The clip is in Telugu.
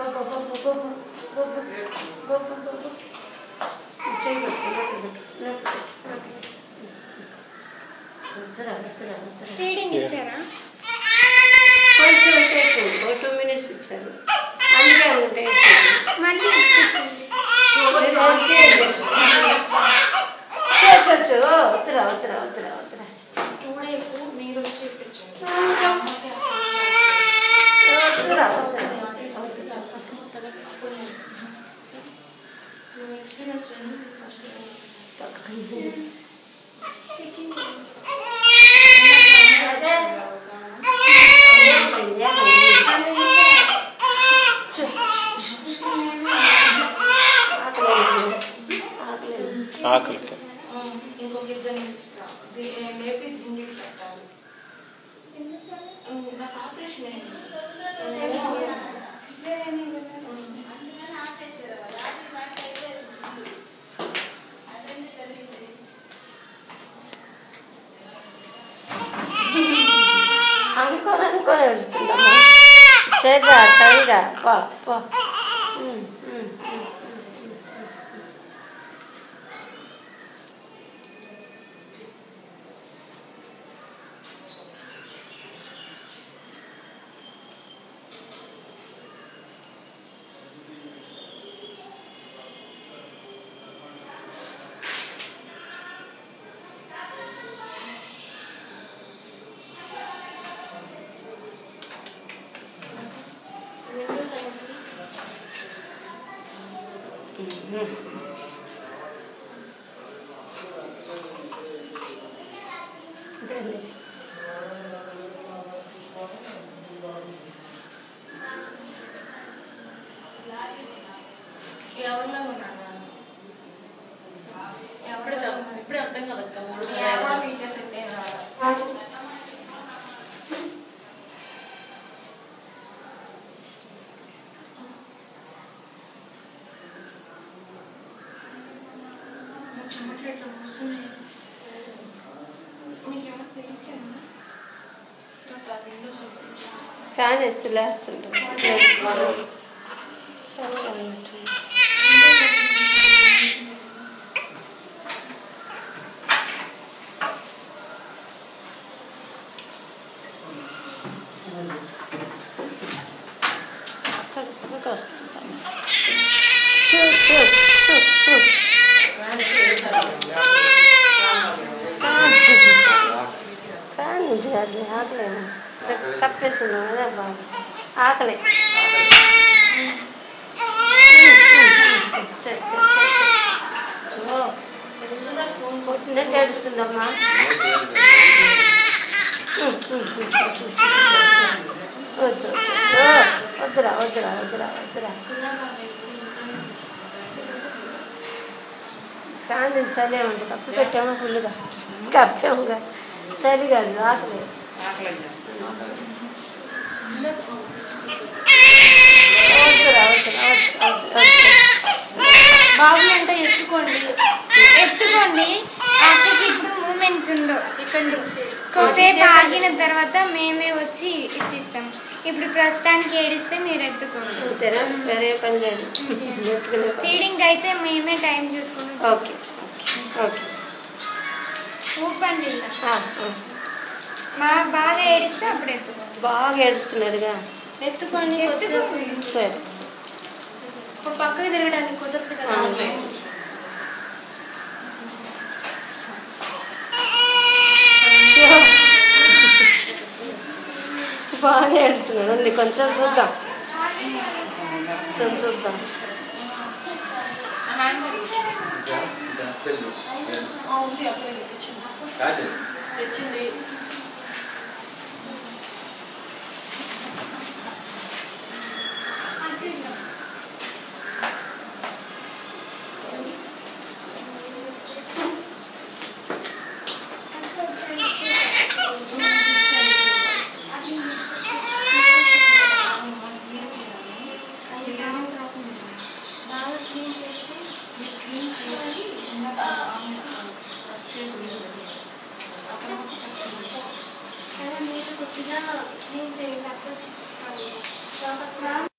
బాబా బాబా బాబా బాబా బాబా బాబా చేయి పెట్టు నోట్లో పెట్టు నోట్లో పెట్టు నోట్లో పెట్టు వద్దురా వద్దురా వద్దురా ఫీడింగ్ ఇచ్చారా కొంచెం సేపు ఒక టూ మినిట్స్ ఇచ్చారు అందుకే ఉంటే మళ్ళీ ఇప్పించండి మీరు హెల్ప్ చేయండి చో చో చో వద్దురా వద్దురా వద్దురా వద్దురా టూ డేస్ మీరు వచ్చి ఇప్పించండి వద్దురా వద్దురా వద్దురా నువ్వు ఎక్స్పీరియన్స్ లేదు ఫస్ట్ అదే ఏమైంది ఏమైంది చూ ఆకలేదు ఆకలేదు ఆకలికి ఇంకొక ఇద్దరిని తీసుకురా ది- ఏ, లేపి దిండికి పెట్టాలి ఉమ్, నాకు ఆపరేషన్ అయింది సిజేరియనే కదా అనుకోని అనుకోని ఏడుస్తుందమ్మా సరిరా సరిరా పో పో ఉమ్, ఉమ్, ఉమ్. విండోస్ అనేది రండి. ఎవరిలో ఉన్నాను ఇప్పుడే తెలు- ఇప్పుడే అర్థం కదక్క మూడు మీ కూడా ఫీచర్స్ అయితే రాదా చెమట్లు ఇట్లా పోస్తున్నాయి మీకు ఎవరు తెలియట్లేదా నాకు ఆ విండోస్ ఫ్యాన్ వేస్తే లేస్తుంటుంది చల్లగా ఉన్నట్టుంది పక్కన పక్కకి వస్తుంది చూ చూ చూ చూ ఫ్యాన్ నుంచి కాదు ఆకలేము కప్పేస్తున్నాం కదా బాగా ఆకలి కొట్టినట్టు ఏడుస్తుందమ్మా వద్దు వద్దు వద్దురా వద్దురా వద్దురా వద్దురా ఫ్యాన్ నుంచి చలి ఏమంటే కప్పు పెట్టాము ఫుల్గా కప్పాముగా చలి కాదు ఆకలి వద్దురా వద్దురా వద్దు వద్దు వద్దు బాబు అంటే ఎత్తుకోండి ఎత్తుకోండి అక్కడికి ఇప్పుడు మూమెంట్స్ ఉండవు ఇక్కడి నుంచి కొద్దిసేపు ఆగిన తర్వాత మేమే వచ్చి ఇప్పిస్తాం ఇప్పుడు ప్రస్తుతానికి ఏడిస్తే మీరు ఎత్తుకోండి అంతేనా వేరే పని లేదు ఎత్తుకునే పని ఫీడింగ్ అయితే మేమే టైం చూసుకుని ఓకే ఓకే ఊపండి ఇలా. ఆ, ఆ. మా బాగా ఏడిస్తే అప్పుడు ఎత్తుకోండి బాగా ఏడుస్తున్నారుగా ఎత్తుకొని కొద్దిసేపు ఎత్తుకోండి సరే ఇప్పుడు పక్కకి తిరగడానికి కుదరదు కదా బాగా ఏడుస్తున్నాడు ఉంది కొంచెం చూద్దాం కొంచెం చూద్దాం ఆ, ఉంది అక్కడ తెచ్చింది తెచ్చింది బాగా క్లీన్ చేస్తే మీరు క్లీన్ చేసి ఇందాక ఆమ్లెట్ బ్రష్ చేసి నీళ్ళు పెట్టారు ఆ తర్వాత చెప్తున్నాను సరే మీరు కొద్దిగా క్లీన్ చేయండి అప్పుడు చూపిస్తాను